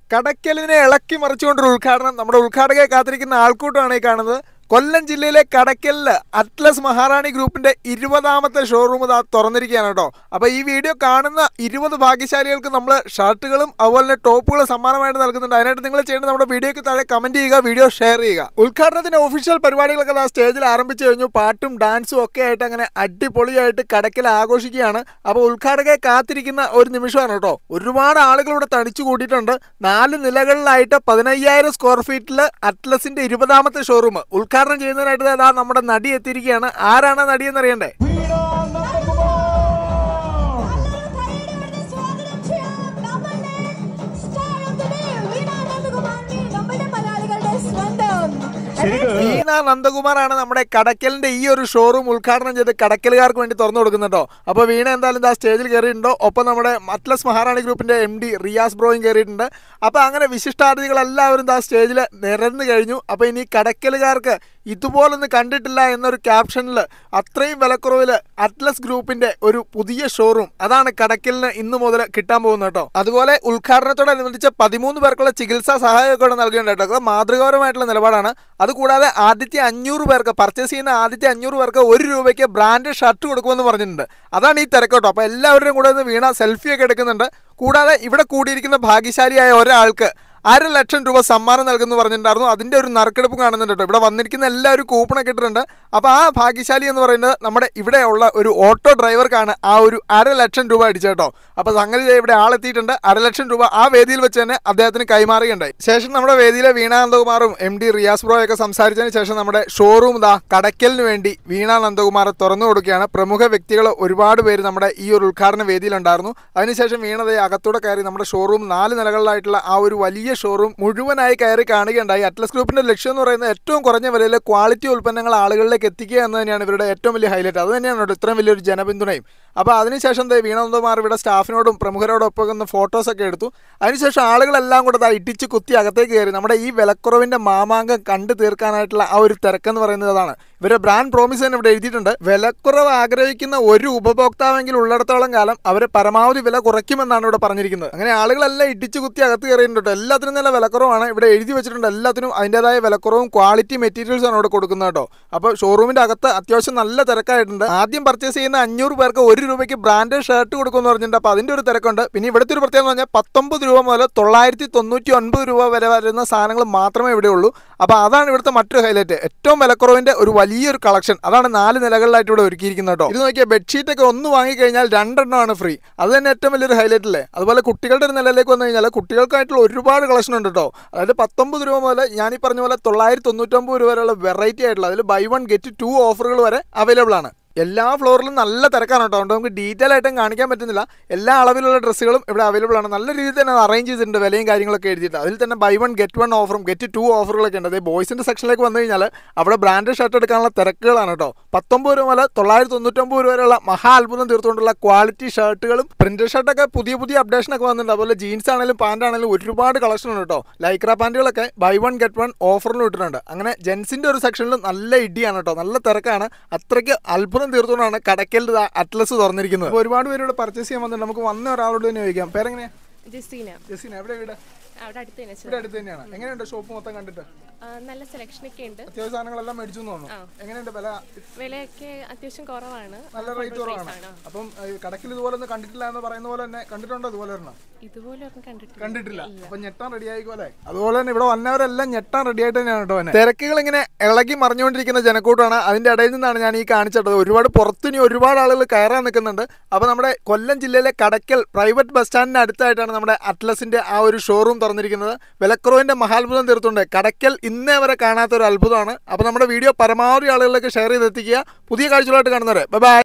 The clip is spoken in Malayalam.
കടക്കലിനെ ഇളക്കി മറിച്ചുകൊണ്ടൊരു ഉദ്ഘാടനം നമ്മുടെ ഉദ്ഘാടകയെ കാത്തിരിക്കുന്ന ആൾക്കൂട്ടമാണ് ഈ കാണുന്നത് കൊല്ലം ജില്ലയിലെ കടക്കലില് അറ്റ്ലസ് മഹാറാണി ഗ്രൂപ്പിന്റെ ഇരുപതാമത്തെ ഷോറൂം ഇതാ തുറന്നിരിക്കുകയാണ് കേട്ടോ അപ്പൊ ഈ വീഡിയോ കാണുന്ന ഇരുപത് ഭാഗ്യശാലികൾക്ക് നമ്മൾ ഷർട്ടുകളും അതുപോലെ തന്നെ ടോപ്പുകളും സമ്മാനമായിട്ട് നൽകുന്നുണ്ട് അതിനായിട്ട് നിങ്ങൾ ചെയ്യേണ്ടത് നമ്മുടെ വീഡിയോയ്ക്ക് താഴെ കമന്റ് ചെയ്യുക വീഡിയോ ഷെയർ ചെയ്യുക ഉദ്ഘാടനത്തിന്റെ ഒഫീഷ്യൽ പരിപാടികളൊക്കെ ആ സ്റ്റേജിൽ ആരംഭിച്ചു കഴിഞ്ഞു പാട്ടും ഡാൻസും ഒക്കെ ആയിട്ട് അങ്ങനെ അടിപൊളിയായിട്ട് കടക്കൽ ആഘോഷിക്കുകയാണ് അപ്പോൾ ഉദ്ഘാടകയെ കാത്തിരിക്കുന്ന ഒരു നിമിഷമാണ് കേട്ടോ ഒരുപാട് ആളുകൾ ഇവിടെ തടിച്ചു കൂട്ടിയിട്ടുണ്ട് നാല് നിലകളിലായിട്ട് പതിനയ്യായിരം സ്ക്വയർ ഫീറ്റിൽ അറ്റ്ലസിന്റെ ഇരുപതാമത്തെ ഷോറൂം ഉദ്ഘാടനം ചെയ്യുന്നതിനായിട്ട് അതാ നമ്മുടെ നടി എത്തിയിരിക്കുകയാണ് ആരാണ് ആ നടി എന്നറിയണ്ടേ സ്വാഗതം ചെയ്യാം നമ്മളുടെ star of the day Veena നന്ദകുമാറിനെ നമ്മുടെ മലയാളികളുടെ സ്വന്തം വീണ നന്ദകുമാറാണ് നമ്മുടെ കടക്കലിന്റെ ഈ ഒരു ഷോറൂം ഉദ്ഘാടനം ചെയ്ത് കടക്കലുകാർക്ക് വേണ്ടി തുറന്നു കൊടുക്കുന്നുണ്ടോ അപ്പോൾ വീണ എന്തായാലും ആ സ്റ്റേജിൽ കയറിയിട്ടുണ്ടോ ഒപ്പം നമ്മുടെ അറ്റ്ലസ് മഹാറാണി ഗ്രൂപ്പിന്റെ എം ഡി റിയാസ് ബ്രോയും കയറിയിട്ടുണ്ട് അപ്പോൾ അങ്ങനെ വിശിഷ്ടാതിഥികൾ എല്ലാവരും ആ സ്റ്റേജിൽ നിരന്നു കഴിഞ്ഞു അപ്പോൾ ഇനി കടക്കലുകാർക്ക് ഇതുപോലൊന്നും കണ്ടിട്ടില്ല എന്നൊരു ക്യാപ്ഷനിൽ അത്രയും വിലക്കുറവിൽ അറ്റ്ലസ് ഗ്രൂപ്പിന്റെ ഒരു പുതിയ ഷോറൂം അതാണ് കടക്കലിന് ഇന്ന് മുതൽ കിട്ടാൻ പോകുന്നത് കേട്ടോ അതുപോലെ ഉദ്ഘാടനത്തോടനുബന്ധിച്ച് പതിമൂന്ന് പേർക്കുള്ള ചികിത്സാ സഹായമൊക്കെ ഇവിടെ നൽകുന്നുണ്ട് കേട്ടോ അത് മാതൃകാപരമായിട്ടുള്ള നിലപാടാണ് അതുകൂടാതെ ആദ്യത്തെ അഞ്ഞൂറ് പേർക്ക് പർച്ചേസ് ചെയ്യുന്ന ആദ്യത്തെ അഞ്ഞൂറ് പേർക്ക് ഒരു രൂപയ്ക്ക് ബ്രാൻഡ് ഷർട്ട് കൊടുക്കുമെന്ന് പറഞ്ഞിട്ടുണ്ട് അതാണ് ഈ തിരക്ക് കേട്ടോ അപ്പോൾ എല്ലാവരുടെയും കൂടെ ഒന്ന് വീണ സെൽഫിയൊക്കെ എടുക്കുന്നുണ്ട് കൂടാതെ ഇവിടെ കൂടിയിരിക്കുന്ന ഭാഗ്യശാലിയായ ഒരാൾക്ക് അര ലക്ഷം രൂപ സമ്മാനം നൽകുന്നു പറഞ്ഞിട്ടുണ്ടായിരുന്നു അതിന്റെ ഒരു നറുക്കെടുപ്പ് കാണുന്നുണ്ട് കേട്ടോ ഇവിടെ വന്നിരിക്കുന്ന എല്ലാവരും കൂപ്പണൊക്കെ ഇട്ടിട്ടുണ്ട് അപ്പോൾ ആ ഭാഗ്യശാലി എന്ന് പറയുന്നത് നമ്മുടെ ഇവിടെയുള്ള ഒരു ഓട്ടോ ഡ്രൈവർക്കാണ് ആ ഒരു അര ലക്ഷം രൂപ അടിച്ചത് കേട്ടോ അപ്പോൾ സംഗതി ദേ ഇവിടെ ആളെത്തിയിട്ടുണ്ട് അര ലക്ഷം രൂപ ആ വേദിയിൽ വെച്ച് തന്നെ അദ്ദേഹത്തിന് കൈമാറുകയുണ്ടായി ശേഷം നമ്മുടെ വേദിയിലെ വീണാനന്ദകുമാറും എം ഡി റിയാസ് ബ്രോ ഒക്കെ സംസാരിച്ചതിന് ശേഷം നമ്മുടെ ഷോറൂം ഇതാ കടക്കലിന് വേണ്ടി വീണാനന്ദകുമാർ തുറന്നു കൊടുക്കുകയാണ് പ്രമുഖ വ്യക്തികൾ ഒരുപാട് പേര് നമ്മുടെ ഈ ഒരു ഉദ്ഘാടന വേദിയിലുണ്ടായിരുന്നു അതിനുശേഷം വീണതയെ അകത്തൂടെ കയറി നമ്മുടെ ഷോറൂം നാല് നിലകളിലായിട്ടുള്ള ആ ഒരു വലിയ ഷോറൂം മുഴുവനായി കയറി കാണുകയുണ്ടായി അറ്റ്ലസ് ഗ്രൂപ്പിന്റെ ലക്ഷ്യം എന്ന് പറയുന്നത് ഏറ്റവും കുറഞ്ഞ വിലയിൽ ക്വാളിറ്റി ഉൽപ്പന്നങ്ങൾ ആളുകളിലേക്ക് എത്തിക്കുക എന്ന് തന്നെയാണ് ഇവരുടെ ഏറ്റവും വലിയ ഹൈലൈറ്റ് അത് തന്നെയാണ് കേട്ടോ ഇത്രയും വലിയൊരു ജനപിന്തുണയും അപ്പോൾ അതിനുശേഷം ദേ വീണന്ദമാർ ഇവിടെ സ്റ്റാഫിനോടും പ്രമുഖരോടും ഒപ്പം ഒന്ന് ഫോട്ടോസൊക്കെ എടുത്തു അതിനുശേഷം ആളുകളെല്ലാം കൂടെ ദാ ഇടിച്ച് കുത്തി അകത്തേക്ക് കയറി നമ്മുടെ ഈ വിലക്കുറവിന്റെ മാമാങ്കം കണ്ടു തീർക്കാനായിട്ടുള്ള ആ ഒരു തിരക്കെന്ന് പറയുന്നത് അതാണ് ഇവരുടെ ബ്രാൻഡ് പ്രോമിസ് തന്നെ ഇവിടെ എഴുതിയിട്ടുണ്ട് വിലക്കുറവ് ആഗ്രഹിക്കുന്ന ഒരു ഉപഭോക്താവെങ്കിലും ഉള്ളിടത്തോളം കാലം അവരെ പരമാവധി വില കുറയ്ക്കുമെന്നാണ് ഇവിടെ പറഞ്ഞിരിക്കുന്നത് അങ്ങനെ ആളുകളെല്ലാം ഇടിച്ചു കുത്തി അകത്ത് കയറിയിട്ടുണ്ട് കേട്ടോ എല്ലാത്തിനും നല്ല വിലക്കുറവാണ് ഇവിടെ എഴുതി വെച്ചിട്ടുണ്ട് എല്ലാത്തിനും അതിൻ്റെതായ വിലക്കുറവും ക്വാളിറ്റി മെറ്റീരിയൽസ് ആണ് ഇവിടെ കൊടുക്കുന്നത് കേട്ടോ അപ്പോൾ ഷോറൂമിന്റെ അകത്ത് അത്യാവശ്യം നല്ല തിരക്കായിട്ടുണ്ട് ആദ്യം പർച്ചേസ് ചെയ്യുന്ന അഞ്ഞൂറ് പേർക്ക് ഒരു രൂപയ്ക്ക് ബ്രാൻഡഡ് ഷർട്ട് കൊടുക്കുമെന്ന് പറഞ്ഞിട്ടുണ്ട് അപ്പോൾ അതിന്റെ ഒരു തിരക്കുണ്ട് പിന്നെ ഇവിടുത്തെ ഒരു പ്രത്യേകത എന്ന് പറഞ്ഞാൽ പത്തൊമ്പത് രൂപ മുതൽ തൊള്ളായിരത്തി തൊണ്ണൂറ്റി ഒൻപത് രൂപ വരെ വരുന്ന സാധനങ്ങൾ മാത്രമേ ഇവിടെ ഉള്ളൂ അപ്പോൾ അതാണ് ഇവിടുത്തെ മറ്റൊരു ഹൈലൈറ്റ് ഏറ്റവും വിലക്കുറവിന്റെ ഒരു വലിയൊരു കളക്ഷൻ അതാണ് നാല് നിലകളിലായിട്ട് ഇവിടെ ഒരുക്കിയിരിക്കുന്നത് കേട്ടോ ഇത് നോക്കിയാൽ ബെഡ്ഷീറ്റ് ഒക്കെ ഒന്ന് വാങ്ങിക്കഴിഞ്ഞാൽ രണ്ടെണ്ണമാണ് ഫ്രീ അത് തന്നെ ഏറ്റവും വലിയൊരു ഹൈലൈറ്റ് അല്ലേ അതുപോലെ കുട്ടികളുടെ ഒരു നിലയിലേക്ക് വന്നു കഴിഞ്ഞാൽ കുട്ടികൾക്കായിട്ടുള്ള ഒരുപാട് കളക്ഷൻ ഉണ്ട് കേട്ടോ അതായത് പത്തൊമ്പത് രൂപ മുതൽ ഞാൻ ഈ പറഞ്ഞ പോലെ തൊള്ളായിരത്തി തൊണ്ണൂറ്റൊമ്പത് രൂപ വരെയുള്ള വെറൈറ്റി ആയിട്ടുള്ള അതിൽ ബൈ വൺ ഗെറ്റ് ടു ഓഫറുകൾ വരെ അവൈലബിൾ ആണ് എല്ലാ ഫ്ലോറിലും നല്ല തിരക്കാണ് കേട്ടോ അതുകൊണ്ട് നമുക്ക് ഡീറ്റെയിൽ ആയിട്ടും കാണിക്കാൻ പറ്റുന്നില്ല എല്ലാ അളവിലുള്ള ഡ്രസ്സുകളും ഇവിടെ അവൈലബിൾ ആണ് നല്ല രീതിയിൽ തന്നെ അറേഞ്ച് ചെയ്തിട്ടുണ്ട് വിലയും കാര്യങ്ങളൊക്കെ എഴുതിയിട്ട് അതിൽ തന്നെ ബൈ വൺ ഗെറ്റ് വൺ ഓഫറും ഗെറ്റ് ടു ഓഫറുകളൊക്കെ ഉണ്ട് അതേ ബോയ്സിൻ്റെ സെക്ഷനിലേക്ക് വന്നു കഴിഞ്ഞാൽ അവിടെ ബ്രാൻഡ് ഷർട്ട് എടുക്കാനുള്ള തിരക്കുകളാണ് കേട്ടോ പത്തൊമ്പത് രൂപ മുതൽ തൊള്ളായിരത്തി തൊണ്ണൂറ്റൊമ്പത് രൂപ വരെയുള്ള മഹാ അത്ഭുതം തീർത്തുകൊണ്ടുള്ള ക്വാളിറ്റി ഷർട്ടുകളും പ്രിന്റഡ് ഷർട്ടൊക്കെ പുതിയ പുതിയ അപ്ഡേഷൻ ഒക്കെ വന്നിട്ടുണ്ട് അതുപോലെ ജീൻസ് ആണെങ്കിലും പാൻ്റ് ആണെങ്കിലും ഒരുപാട് കളക്ഷൻ ഉണ്ട് കേട്ടോ ലൈക്ര പാൻറ്റുകളൊക്കെ ബൈ വൺ ഗെറ്റ് വൺ ഓഫറിലും ഇട്ടിട്ടുണ്ട് അങ്ങനെ ജെൻസിൻ്റെ ഒരു സെക്ഷനിൽ നല്ല ഇടിയാണ് കേട്ടോ നല്ല തിരക്കാണ് അത്രയ്ക്ക് അത്ഭുതം തീർത്തുകൊണ്ടാണ് കടക്കൽ അറ്റ്ലസ് തുറന്നിരിക്കുന്നത് അപ്പോൾ ഒരുപാട് പേര് ഇവിടെ പർച്ചേസ് ചെയ്യാൻ വന്നിട്ടുണ്ട് നമുക്ക് വന്ന ഒരാളോട് തന്നെ ചോദിക്കാം പേരെങ്ങനെയാ ജസീന ജസീന എവിടെ വീട് അവിടെ അടുത്ത് തന്നെ ഇവിടെ അടുത്ത് തന്നെയാണ് എങ്ങനെയുണ്ട് ഷോപ്പ് മൊത്തം കണ്ടിട്ട് ആ, നല്ല സെലക്ഷൻ ഒക്കെ ഉണ്ട് അത്യാവശ്യ സാധനങ്ങളെല്ലാം മേടിച്ചു എന്ന് തോന്നുന്നു എങ്ങനെയുണ്ട് വില വിലയൊക്കെ അത്യാവശ്യം കുറവാണ് നല്ല റേറ്റ് കുറവാണ് അപ്പം ഏഹ്, കടക്കിൽ ഇതുപോലെ ഒന്നും കണ്ടിട്ടില്ല എന്ന് പറയുന്ന പോലെ തന്നെ കണ്ടിട്ടുണ്ടോ ഇതുപോലെ ഒരെണ്ണം ഇതുപോലെ ഒന്നും കണ്ടിട്ടില്ല കണ്ടിട്ടില്ല അപ്പൊ ഞെട്ടാൻ റെഡി ആയിക്കോലെ അതുപോലെ തന്നെ ഇവിടെ വന്നവരെല്ലാം ഞെട്ടാൻ റെഡി ആയിട്ട് തന്നെയാണ് കേട്ടോ വന്നെ. തിരക്കുകൾ ഇങ്ങനെ ഇളകി മറിഞ്ഞുകൊണ്ടിരിക്കുന്ന ജനക്കൂട്ടമാണ് അതിന്റെ ഇടയിൽ നിന്നാണ് ഞാൻ ഈ കാണിച്ചിട്ടത് ഒരുപാട് പുറത്തുനി ഒരുപാട് ആളുകൾ കയറാൻ നിൽക്കുന്നുണ്ട് അപ്പൊ നമ്മുടെ കൊല്ലം ജില്ലയിലെ കടക്കൽ പ്രൈവറ്റ് ബസ് സ്റ്റാൻഡിന് അടുത്തായിട്ടാണ് നമ്മുടെ അറ്റ്ലസിന്റെ ആ ഒരു ഷോറൂം തുറന്നിരിക്കുന്നത് വിലക്കുറവിന്റെ മഹാത്ഭുതം തീർത്തുണ്ട് കടക്കൽ ഇന്നേ വരെ കാണാത്ത ഒരു അത്ഭുതമാണ് അപ്പൊ നമ്മുടെ വീഡിയോ പരമാവധി ആളുകളിലേക്ക് ഷെയർ ചെയ്തെത്തിക്കുക പുതിയ കാഴ്ചകളായിട്ട് കാണുന്നവരെ ബൈ